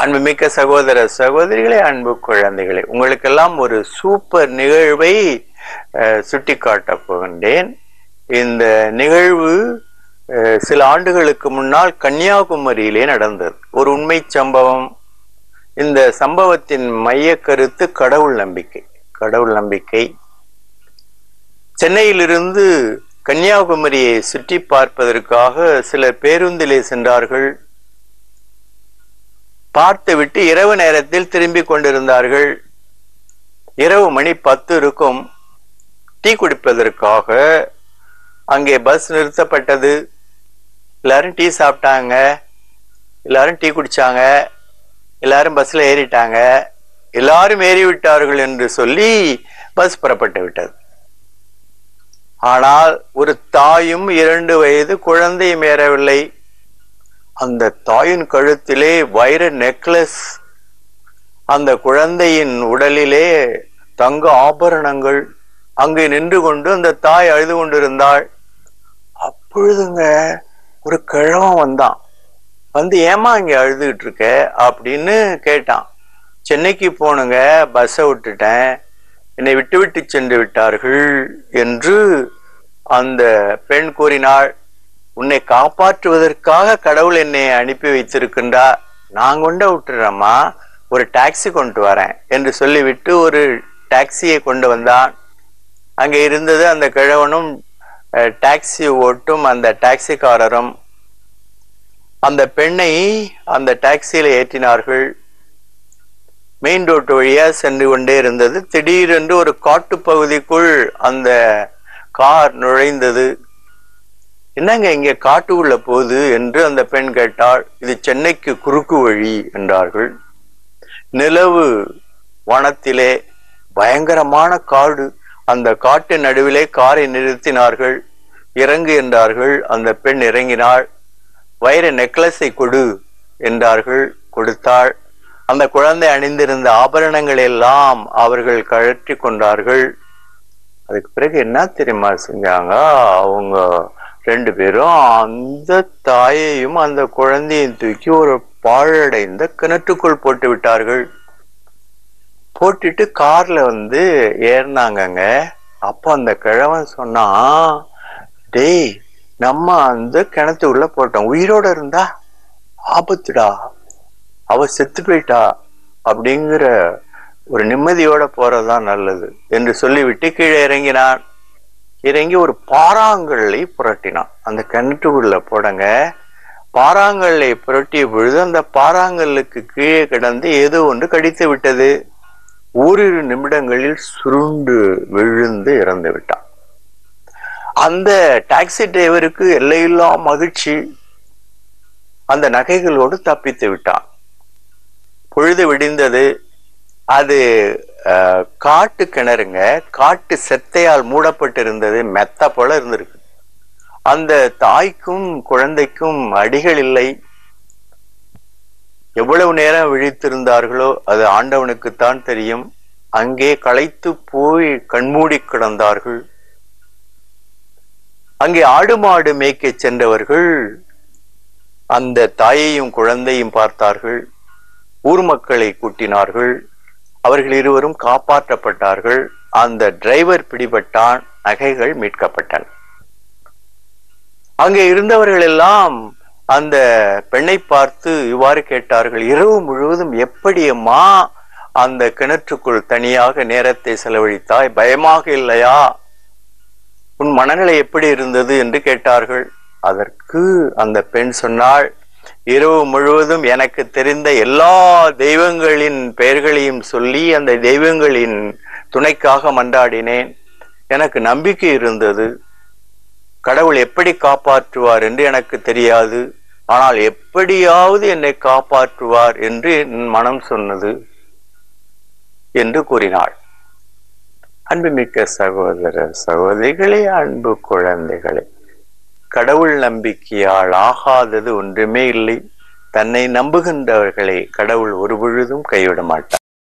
அன்புமிக்க சகோதர சகோதரிகளே அன்பு குழந்தைகளே உங்களுக்கெல்லாம் ஒரு சூப்பர் நிகழ்வை அஹ், சுட்டிக்காட்டப் போகின்றேன் இந்த நிகழ்வு அஹ், சில ஆண்டுகளுக்கு முன்னால் கன்னியாகுமரியிலே நடந்தது ஒரு உண்மை சம்பவம் இந்த சம்பவத்தின் மைய கருத்து கடவுள் நம்பிக்கை கடவுள் நம்பிக்கை சென்னையிலிருந்து கன்னியாகுமரியை சுற்றி பார்ப்பதற்காக சிலர் பேருந்திலே சென்றார்கள் பார்த்துவிட்டு இரவு நேரத்தில் திரும்பி கொண்டிருந்தார்கள் இரவு மணி பத்து இருக்கும் டீ குடிப்பதற்காக அங்கே பஸ் நிறுத்தப்பட்டது எல்லாரும் டீ சாப்பிட்டாங்க எல்லாரும் டீ குடிச்சாங்க எல்லாரும் பஸ்ல ஏறிட்டாங்க எல்லாரும் ஏறி விட்டார்கள் என்று சொல்லி பஸ் புறப்பட்டு விட்டது ஆனால் ஒரு தாயும் இரண்டு வயது குழந்தையும் ஏறவில்லை அந்த தாயின் கழுத்திலே வைர நெக்லஸ் அந்த குழந்தையின் உடலிலே தங்க ஆபரணங்கள் அங்கே நின்று கொண்டு அந்த தாய் அழுது கொண்டிருந்தாள் அப்பொழுதுங்க ஒரு கிழவன் வந்தான் வந்து ஏமா இங்க அழுதுகிட்டு இருக்க அப்படின்னு கேட்டான் சென்னைக்கு போனுங்க பஸ்ஸை விட்டுட்டேன் என்னை விட்டு விட்டு சென்று விட்டார்கள் என்று அந்த பெண் கூறினாள் உன்னை காப்பாற்றுவதற்காக கடவுள் என்னை அனுப்பி வைத்திருக்கின்றார் நான் கொண்ட விட்டுறேம்மா ஒரு டாக்ஸி கொண்டு வரேன் என்று சொல்லிவிட்டு ஒரு டாக்ஸியை கொண்டு வந்தான் அங்கே இருந்தது அந்த கிழவனும் அஹ், டாக்ஸி ஓட்டும் அந்த டாக்ஸிக்காரரும் அந்த பெண்ணை அந்த டாக்ஸியில ஏற்றினார்கள் மெயின் ரோட்டு வழியா சென்று கொண்டே இருந்தது திடீரென்று ஒரு காட்டுப் பகுதிக்குள் அந்த கார் நுழைந்தது என்னங்க இங்க காட்டுக்குள்ள போகுது என்று அந்த பெண் கேட்டாள் இது சென்னைக்கு குறுக்கு வழி என்றார்கள் நிலவு வனத்திலே பயங்கரமான காடு அந்த காட்டு நடுவிலே காரை நிறுத்தினார்கள் இறங்கு என்றார்கள் அந்த பெண் இறங்கினாள் வைர நெக்லஸை கொடு என்றார்கள் கொடுத்தாள் அந்த குழந்தை அணிந்திருந்த ஆபரணங்கள் எல்லாம் அவர்கள் கழற்றி கொண்டார்கள் அதுக்கு பிறகு என்ன தெரியுமா செஞ்சாங்க அவங்க ரெண்டு பேரும் அந்த தாயையும் அந்த குழந்தையும் தூக்கி ஒரு பாழடைந்த கிணற்றுக்குள் போட்டு விட்டார்கள் போட்டுட்டு கார்ல வந்து ஏறினாங்கங்க அப்ப அந்த கிழவன் சொன்னான் டேய் நம்ம அந்த கிணத்துக்குள்ள போட்டோம் உயிரோட இருந்தா ஆபத்துடா அவ செத்து போயிட்டா அப்படிங்கிற ஒரு நிம்மதியோட போறதுதான் நல்லது என்று சொல்லிவிட்டு கீழே இறங்கினான் இறங்கி ஒரு பாறாங்கல்லை புரட்டினான் அந்த கிணற்றுக்குள்ள போடங்க பாறாங்கல்லை புரட்டிய பொழுது அந்த பாறாங்கல்லுக்கு கீழே கிடந்து ஏதோ ஒன்று கடித்து விட்டது ஓரிரு நிமிடங்களில் சுருண்டு விழுந்து இறந்து விட்டான் அந்த டாக்ஸி டிரைவருக்கு எல்லையில்லா மகிழ்ச்சி அந்த நகைகளோடு தப்பித்து விட்டான் பொழுது விடிந்தது அது அஹ், காட்டு கிணறுங்க காட்டு செத்தையால் மூடப்பட்டிருந்தது மெத்த போல இருந்திருக்கு அந்த தாய்க்கும் குழந்தைக்கும் அடிகள் இல்லை எவ்வளவு நேரம் விழித்திருந்தார்களோ அது ஆண்டவனுக்குத்தான் தெரியும் அங்கே களைத்து போய் கண்மூடி கிடந்தார்கள் அங்கே ஆடு மாடு மேய்க்க சென்றவர்கள் அந்த தாயையும் குழந்தையும் பார்த்தார்கள் ஊர் மக்களை கூட்டினார்கள் அவர்கள் இருவரும் காப்பாற்றப்பட்டார்கள் அந்த டிரைவர் பிடிபட்டான் நகைகள் மீட்கப்பட்டன அங்கே இருந்தவர்கள் எல்லாம் அந்த பெண்ணை பார்த்து இவ்வாறு கேட்டார்கள் இரவு முழுவதும் எப்படி அம்மா அந்த கிணற்றுக்குள் தனியாக நேரத்தை செலவழித்தாய் பயமாக இல்லையா உன் மனநிலை எப்படி இருந்தது என்று கேட்டார்கள் அதற்கு அந்த பெண் சொன்னாள் இரவு முழுவதும் எனக்கு தெரிந்த எல்லா தெய்வங்களின் பெயர்களையும் சொல்லி அந்த தெய்வங்களின் துணைக்காக மன்றாடினேன் எனக்கு நம்பிக்கை இருந்தது கடவுள் எப்படி காப்பாற்றுவார் என்று எனக்கு தெரியாது ஆனால் எப்படியாவது என்னை காப்பாற்றுவார் என்று என் மனம் சொன்னது என்று கூறினாள் அன்புமிக்க சகோதர சகோதரிகளே அன்பு குழந்தைகளே கடவுள் நம்பிக்கையால் ஆகாதது ஒன்றுமே இல்லை தன்னை நம்புகின்றவர்களை கடவுள் ஒருபொழுதும் கைவிட மாட்டார்